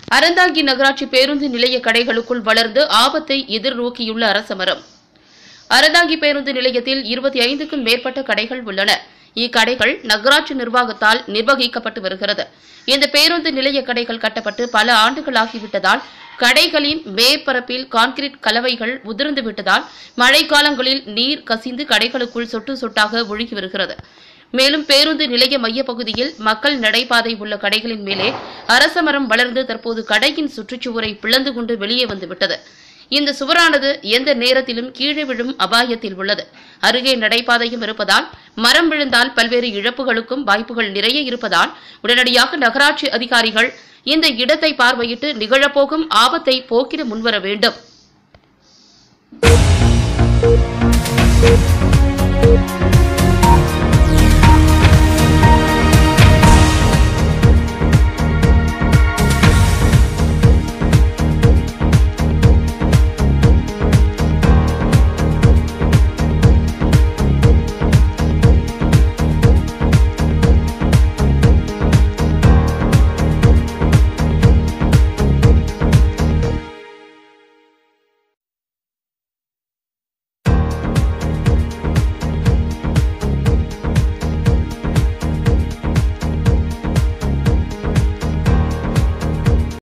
அறந்தாங்கி நகராட்சி பேருந்து நிலைய கடைகளுக்குள் வளர்ந்து ஆபத்தை எதிர்நோக்கியுள்ள அரசமரம் அறந்தாங்கி பேருந்து நிலையத்தில் இருபத்தி ஐந்துக்கும் மேற்பட்ட கடைகள் உள்ளன இக்கடைகள் நகராட்சி நிர்வாகத்தால் நிர்வகிக்கப்பட்டு வருகிறது இந்த பேருந்து நிலைய கடைகள் கட்டப்பட்டு பல ஆண்டுகளாகிவிட்டதால் கடைகளின் மேற்பரப்பில் கான்கிரீட் கலவைகள் உதிர்ந்து விட்டதால் மழைக்காலங்களில் நீர் கசிந்து கடைகளுக்குள் சொட்டு சொட்டாக ஒழுகி வருகிறது மேலும் பேருந்து நிலைய மையப்பகுதியில் மக்கள் நடைபாதை உள்ள கடைகளின் மேலே அரசமரம் வளர்ந்து தற்போது கடையின் சுற்றுச்சுவரை பிளந்து கொண்டு வெளியே வந்துவிட்டது இந்த சுவரானது எந்த நேரத்திலும் கீழே விழும் அபாயத்தில் உள்ளது அருகே நடைபாதையும் இருப்பதால் மரம் விழுந்தால் பல்வேறு இழப்புகளுக்கும் வாய்ப்புகள் நிறைய இருப்பதால் உடனடியாக நகராட்சி அதிகாரிகள் இந்த இடத்தை பார்வையிட்டு நிகழப்போகும் ஆபத்தை போக்கிட முன்வர வேண்டும்